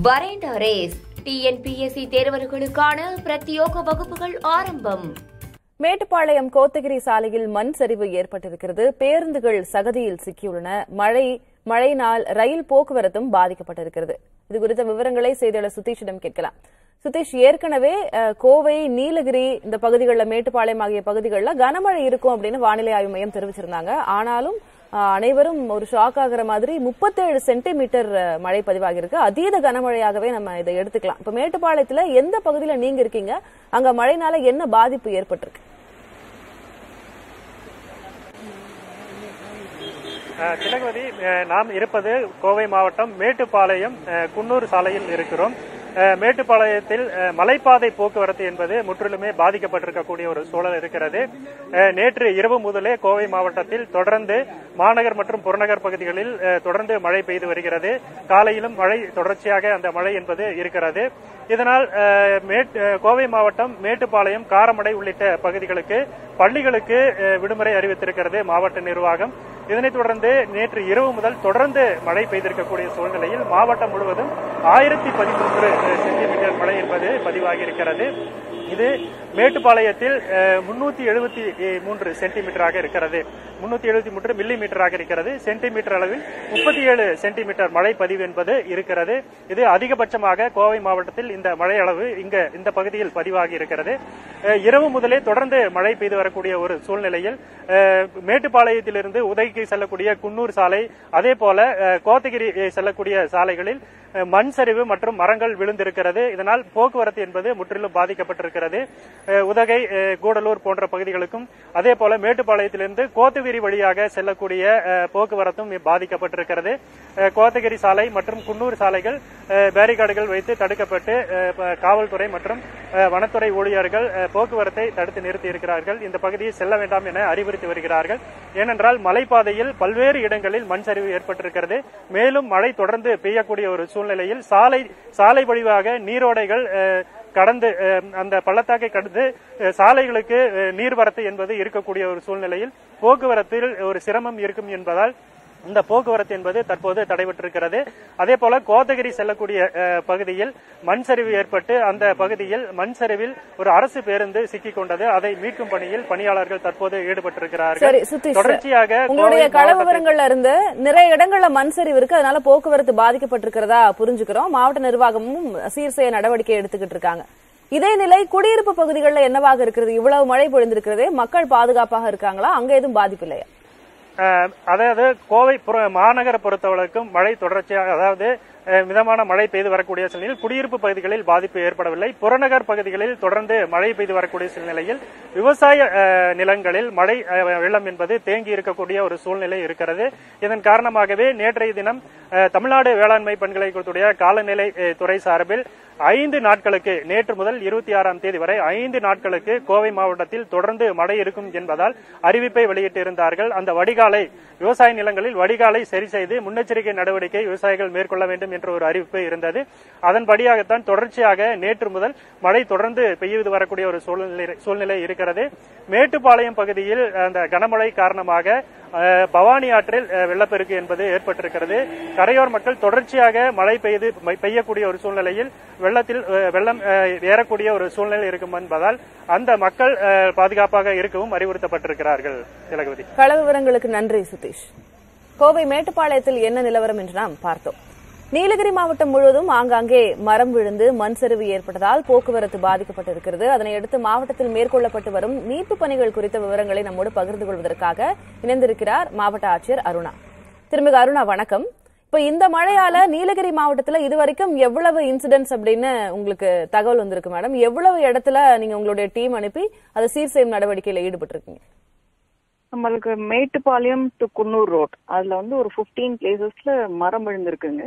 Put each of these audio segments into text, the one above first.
வரேண்டா race TNPSC தேர்வர்களுக்கான பிரத்யோக வகுப்புகள் ஆரம்பம் மேட்டுப்பாளையம் கோத்தகிரி சாலையில் மண் சரிவு ஏற்பட்டிருக்கிறது பேருந்துகள் சகதியில் சிக்கியுள்ளன மழை மழையினால் ரயில் போக்குவரத்தும் பாதிக்கப்பட்டிருக்கிறது இது குறித்த விவரங்களை செய்தியாளர் சுதீஷிடம் கேட்கலாம் சுதீஷ் ஏற்கனவே அஹ், கோவை நீலகிரி இந்த பகுதிகளில் மேட்டுப்பாளையம் ஆகிய பகுதிகளில் கனமழை இருக்கும் அப்படின்னு வானிலை ஆய்வு மையம் தெரிவிச்சிருந்தாங்க ஆனாலும் அஹ், அனைவரும் ஒரு ஷாக் ஆகுற மாதிரி முப்பத்தேழு சென்டிமீட்டர் அஹ், மழை பதிவாகியிருக்கு அதீத கனமழையாகவே நம்ம இதை எடுத்துக்கலாம் இப்ப மேட்டுப்பாளையத்துல எந்த பகுதியில நீங்க இருக்கீங்க அங்க மழைனால என்ன பாதிப்பு ஏற்பட்டிருக்கு அஹ் திலகவதி அஹ் நாம் இருப்பது கோவை மாவட்டம் மேட்டுப்பாளையம் அஹ் குன்னூர் சாலையில் இருக்கிறோம் அஹ் மேட்டுப்பாளையத்தில் அஹ் மலைப்பாதை போக்குவரத்து என்பது முற்றிலுமே பாதிக்கப்பட்டிருக்கக்கூடிய ஒரு சூழல் இருக்கிறது அஹ் நேற்று இரவு முதலே கோவை மாவட்டத்தில் தொடர்ந்து மாநகர் மற்றும் புறநகர் பகுதிகளில் அஹ் தொடர்ந்து மழை பெய்து வருகிறது காலையிலும் மழை தொடர்ச்சியாக அந்த மழை என்பது இருக்கிறது இதனால் அஹ், மேட்- அஹ், கோவை மாவட்டம் மேட்டுப்பாளையம் காரமடை உள்ளிட்ட பகுதிகளுக்கு பள்ளிகளுக்கு அஹ், விடுமுறை அறிவித்திருக்கிறது மாவட்ட நிர்வாகம் இதனைத் தொடர்ந்து நேற்று இரவு முதல் தொடர்ந்து மழை பெய்திருக்கக்கூடிய சூழ்நிலையில் மாவட்டம் முழுவதும் ஆயிரத்தி பதிமூன்று சென்டிமீட்டர் மழை என்பது பதிவாகி இருக்கிறது இது மேட்டுப்பாளையத்தில் முன்னூத்தி எழுபத்தி மூன்று சென்டிமீட்டராக இருக்கிறது முன்னூத்தி எழுபத்தி மூன்று மில்லி மீட்டராக இருக்கிறது சென்டிமீட்டர் அளவில் முப்பத்தி ஏழு சென்டிமீட்டர் மழை பதிவு என்பது இருக்கிறது இது அதிகபட்சமாக கோவை மாவட்டத்தில் இந்த மழை அளவு இங்க இந்த பகுதியில் பதிவாகி இருக்கிறது அஹ், இரவு முதலே தொடர்ந்து மழை பெய்து வரக்கூடிய ஒரு சூழ்நிலையில் அஹ், மேட்டுப்பாளையத்திலிருந்து உதகைக்கு செல்லக்கூடிய குன்னூர் சாலை அதே போல அஹ், கோத்தகிரி அஹ், செல்லக்கூடிய சாலைகளில் அஹ், மண் சரிவு மற்றும் மரங்கள் விழுந்திருக்கிறது இதனால் போக்குவரத்து என்பது முற்றிலும் பாதிக்கப்பட்டிருக்கிறது அஹ், உதகை அஹ், கூடலூர் போன்ற பகுதிகளுக்கும் அதே போல மேட்டுப்பாளையத்திலிருந்து கோத்தகிரி வழியாக செல்லக்கூடிய அஹ், போக்குவரத்தும் பாதிக்கப்பட்டிருக்கிறது அஹ், கோத்தகிரி சாலை மற்றும் குன்னூர் சாலைகள் அஹ், பேரிகார்டுகள் வைத்து தடுக்கப்பட்டு அஹ், ப- காவல்துறை மற்றும் அஹ், வனத்துறை ஊழியர்கள் அஹ், போக்குவரத்தை தடுத்து நிறுத்தி இருக்கிறார்கள் இந்த பகுதியை செல்ல வேண்டாம் என அறிவுறுத்தி வருகிறார்கள் ஏனென்றால் மலைப்பாதையில் பல்வேறு இடங்களில் மண் சரிவு ஏற்பட்டிருக்கிறது மேலும் மழை தொடர்ந்து பெய்யக்கூடிய ஒரு சூழ்நிலையில் சாலை சாலை வழிவாக நீரோடைகள் அஹ், கடந்து அஹ், அந்த பள்ளத்தாக்கை கடந்து அஹ், சாலைகளுக்கு அஹ், நீர்வரத்து என்பது இருக்கக்கூடிய ஒரு சூழ்நிலையில் போக்குவரத்தில் ஒரு சிரமம் இருக்கும் என்பதால் இந்த போக்குவரத்து என்பது தற்போது தடைபட்டிருக்கிறது அதே போல கோத்தகிரி செல்லக்கூடிய அஹ், பகுதியில் மண் சரிவு ஏற்பட்டு அந்த பகுதியில் மண் சரிவில் ஒரு அரசு பேருந்து சிக்கிக் கொண்டது அதை மீட்கும் பணியில் பணியாளர்கள் தற்போது சரி ஈடுபட்டிருக்கிறார்கள் சுதீஷ் தொடர்ச்சியாக உங்களுடைய கோவை கள மாவட்டத்தில் விவரங்கள்ல இருந்து நிறைய இடங்கள்ல மண் சரிவு இருக்கு அதனால போக்குவரத்து பாதிக்கப்பட்டிருக்கிறதா புரிஞ்சுக்கிறோம் மாவட்ட நிர்வாகமும் சீர் செய்ய நடவடிக்கை எடுத்துக்கிட்டு இருக்காங்க இதே நிலை குடியிருப்பு பகுதிகளில் என்னவாக இருக்கிறது இவ்வளவு மழை பொழிந்திருக்கிறதே மக்கள் பாதுகாப்பாக இருக்காங்களா அங்க எதுவும் பாதிப்பு இல்லையா அஹ், அதாவது கோவை புற- மாநகர பொறுத்தவரைக்கும் மழை தொடர்ச்சியாக அதாவது அஹ், மிதமான மழை பெய்து வரக்கூடிய சூழ்நிலையில் குடியிருப்பு பகுதிகளில் பாதிப்பு ஏற்படவில்லை புறநகர் பகுதிகளில் தொடர்ந்து மழை பெய்து வரக்கூடிய சூழ்நிலையில் விவசாய அஹ், நிலங்களில் மழை அஹ், வெள்ளம் என்பது தேங்கி இருக்கக்கூடிய ஒரு சூழ்நிலை இருக்கிறது இதன் காரணமாகவே நேற்றைய தினம் அஹ், தமிழ்நாடு வேளாண்மை பல்கலைக்கழகத்துடைய காலநிலை அஹ், துறை சார்பில் ஐந்து நாட்களுக்கு நேற்று முதல் இருபத்தி ஆறாம் தேதி வரை ஐந்து நாட்களுக்கு கோவை மாவட்டத்தில் தொடர்ந்து மழை இருக்கும் என்பதால் அறிவிப்பை வெளியிட்டிருந்தார்கள் அந்த வடிகாலை விவசாய நிலங்களில் வடிகாலை சரி செய்து முன்னெச்சரிக்கை நடவடிக்கை விவசாயிகள் மேற்கொள்ள வேண்டும் என்ற ஒரு அறிவிப்பு இருந்தது அதன்படியாகத்தான் தொடர்ச்சியாக நேற்று முதல் மழை தொடர்ந்து பெய்து வரக்கூடிய ஒரு சூழ்நிலை சூழ்நிலை இருக்கிறது மேட்டுப்பாளையம் பகுதியில் அந்த கனமழை காரணமாக அஹ், பவானி ஆற்றில் அஹ், வெள்ளப்பெருக்கு என்பது ஏற்பட்டிருக்கிறது கரையோர் மக்கள் தொடர்ச்சியாக மழை பெய்து மை- பெய்யக்கூடிய ஒரு சூழ்நிலையில் வெள்ளத்தில் அஹ், வெள்ளம் அஹ், ஏறக்கூடிய ஒரு சூழ்நிலை இருக்கும் என்பதால் அந்த மக்கள் அஹ், பாதுகாப்பாக இருக்கவும் அறிவுறுத்தப்பட்டிருக்கிறார்கள் திலகவதி கள விவரங்களுக்கு நன்றி சுதீஷ் கோவை மேட்டுப்பாளையத்தில் என்ன நிலவரம் என்று நாம் பார்த்தோம் நீலகிரி மாவட்டம் முழுவதும் ஆங்காங்கே மரம் விழுந்து மண் சரிவு ஏற்பட்டதால் போக்குவரத்து பாதிக்கப்பட்டிருக்கிறது அதனையடுத்து மாவட்டத்தில் மேற்கொள்ளப்பட்டு வரும் மீட்பு பணிகள் குறித்த விவரங்களை நம்மோடு பகிர்ந்து கொள்வதற்காக இணைந்திருக்கிறார் மாவட்ட ஆட்சியர் அருணா திருமிகு அருணா வணக்கம் இப்ப இந்த மழையால நீலகிரி மாவட்டத்துல இதுவரைக்கும் எவ்வளவு இன்சிடென்ட்ஸ் அப்படின்னு உங்களுக்கு தகவல் வந்திருக்கு மேடம் எவ்வளவு இடத்துல நீங்க உங்களுடைய டீம் அனுப்பி அதை சீர் செய்யும் நடவடிக்கையில ஈடுபட்டிருக்கீங்க நம்மளுக்கு மேட்டுப்பாளையம் டு குன்னூர் ரோட் அதுல வந்து ஒரு 15 பிளேசஸ்ல மரம் விழுந்திருக்குங்க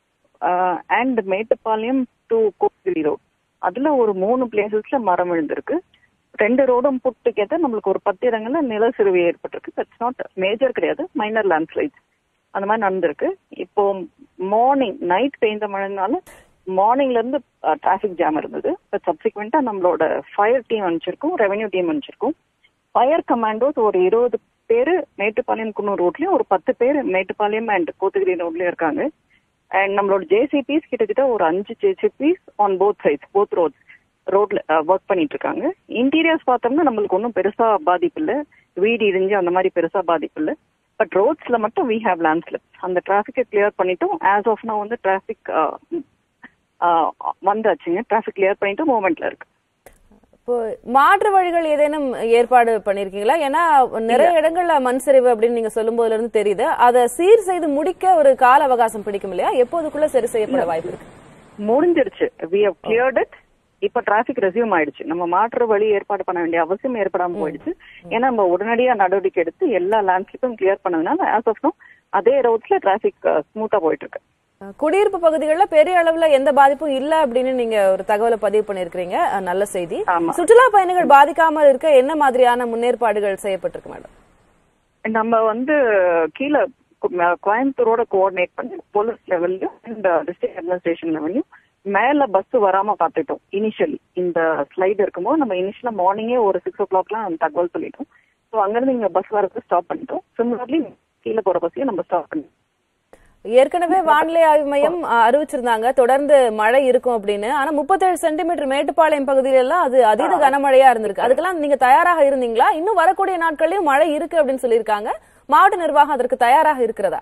அண்ட் மேட்டுப்பாளையம் டு கோகிரி ரோட் அதுல ஒரு மூணு பிளேசஸ்ல மரம் விழுந்திருக்கு ரெண்டு ரோடும் புட் டுகெதர் நம்மளுக்கு ஒரு பத்து இடங்கள்ல நிலச்சரிவு ஏற்பட்டிருக்கு தட்ஸ் நாட் மேஜர் கிடையாது மைனர் லேண்ட்ஸ்லைட்ஸ் அந்த மாதிரி நடந்திருக்கு இப்போ மார்னிங் நைட் பெய்த மழைனால மார்னிங்ல இருந்து டிராஃபிக் ஜாம் இருந்தது பட் சப்சிக்வெண்டா நம்மளோட ஃபயர் டீம் அனுப்பிச்சிருக்கோம் ரெவென்யூ டீம் அனுப்பிச்சிருக்கோம் ஃபயர் கமாண்டோஸ் ஒரு இருபது பேர் மேட்டுப்பாளையம் குன்னூர் ரோட்லயும் ஒரு பத்து பேர் மேட்டுப்பாளையம் அண்ட் கோத்தகிரி ரோட்லயும் இருக்காங்க அண்ட் நம்மளோட ஜேசிபிஸ் கிட்டத்தட்ட ஒரு அஞ்சு JCBs on both sides both roads ரோட்ல ஒர்க் பண்ணிட்டு இருக்காங்க இன்டீரியர்ஸ் பார்த்தோம்னா நம்மளுக்கு ஒன்றும் பெருசா பாதிப்பு இல்லை வீடு இடிஞ்சு அந்த மாதிரி பெருசா பாதிப்பு இல்லை பட் ரோட்ஸ்ல மட்டும் வி ஹேவ் லேண்ட்ஸ்லிப் அந்த டிராஃபிக்கை கிளியர் பண்ணிட்டோம் ஆஸ் ஆஃப் நான் வந்து டிராஃபிக் வந்தாச்சுங்க டிராஃபிக் கிளியர் பண்ணிட்டு மூவ்மெண்ட்ல இருக்கு இப்போ மாற்று வழிகள் ஏதேனும் ஏற்பாடு பண்ணிருக்கீங்களா ஏன்னா நிறைய இடங்கள்ல மண் சரிவு அப்படின்னு நீங்க சொல்லும் போதுல இருந்து தெரியுது அதை சீர் செய்து முடிக்க ஒரு கால அவகாசம் பிடிக்கும் இல்லையா எப்போதுக்குள்ள சரி செய்யப்பட வாய்ப்பு இருக்கு முடிஞ்சிருச்சு வி ஹவ் கிளியர்ட் இட் இப்ப டிராபிக் ரெசியூம் ஆயிடுச்சு நம்ம மாற்று வழி ஏற்பாடு பண்ண வேண்டிய அவசியம் ஏற்படாம போயிடுச்சு ஏன்னா நம்ம உடனடியா நடவடிக்கை எடுத்து எல்லா லேண்ட்ஸ்லிப்பும் கிளியர் பண்ணதுனால ஆஸ் ஆஃப் நோ அதே ரோட்ஸ்ல டிராபிக் ஸ்மூத்தா போயிட்டு இருக்கு குடியிருப்பு பகுதிகளில் பெரிய அளவுல எந்த பாதிப்பும் இல்ல அப்படின்னு நீங்க ஒரு தகவலை பதிவு பண்ணிருக்கீங்க அஹ் நல்ல செய்தி ஆமா. சுற்றுலா பயணிகள் பாதிக்காம இருக்க என்ன மாதிரியான முன்னேற்பாடுகள் செய்யப்பட்டிருக்கு மேடம் நம்ம வந்து கீழே கு- ம- கோயம்புத்தூரோட கோஆர்டினேட் பண்ணி போலீஸ் லெவல்லையும் அண்ட் டிஸ்ட்ரிக்ட் அட்மினிஸ்ட்ரேஷன் லெவல்லையும் மேல பஸ் வராம பார்த்துட்டோம் இனிஷியலி இந்த ஸ்லைடு இருக்கும்போது நம்ம இனிஷியலா மார்னிங்கே ஒரு சிக்ஸ் ஓ கிளாக்லாம் தகவல் சொல்லிட்டோம் ஸோ அங்கிருந்து இங்க பஸ் வரது ஸ்டாப் பண்ணிட்டோம் சிமிலர்லி கீழே போற பஸ்ஸையும் நம்ம ஸ்டாப் பண்ணிட்டோம் ஏற்கனவே வானிலை ஆய்வு மையம் அஹ், அறிவிச்சிருந்தாங்க தொடர்ந்து மழை இருக்கும் அப்படின்னு ஆனா முப்பத்தேழு சென்டிமீட்டர் மேட்டுப்பாளையம் பகுதியில எல்லாம் அது அதீத கனமழையா இருந்திருக்கு அதுக்கெல்லாம் நீங்க தயாராக இருந்தீங்களா இன்னும் வரக்கூடிய நாட்கள்லயும் மழை இருக்கு அப்படின்னு சொல்லியிருக்காங்க மாவட்ட நிர்வாகம் அதற்கு தயாராக இருக்கிறதா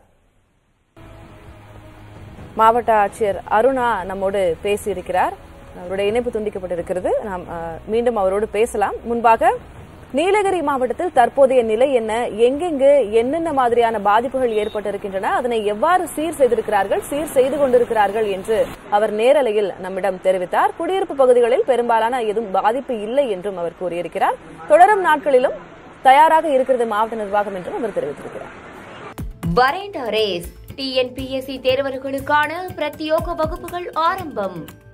மாவட்ட ஆட்சியர் அருணா நம்மோடு பேசியிருக்கிறார் அவருடைய இணைப்பு துண்டிக்கப்பட்டிருக்கிறது நாம் அஹ், மீண்டும் அவரோடு பேசலாம் முன்பாக நீலகிரி மாவட்டத்தில் தற்போதைய நிலை என்ன எங்கெங்கு என்னென்ன மாதிரியான பாதிப்புகள் ஏற்பட்டிருக்கின்றன அதனை எவ்வாறு சீர் செய்திருக்கிறார்கள் சீர் செய்து கொண்டிருக்கிறார்கள் என்று அவர் நேரலையில் நம்மிடம் தெரிவித்தார் குடியிருப்பு பகுதிகளில் பெரும்பாலான எதுவும் பாதிப்பு இல்லை என்றும் அவர் கூறியிருக்கிறார் தொடரும் நாட்களிலும் தயாராக இருக்கிறது மாவட்ட நிர்வாகம் என்றும் அவர் தெரிவித்திருக்கிறார் வரேண்ட ரேஸ் டிஎன்பிஎஸ்சி தேர்வர்களுக்கான பிரத்யோக வகுப்புகள் ஆரம்பம்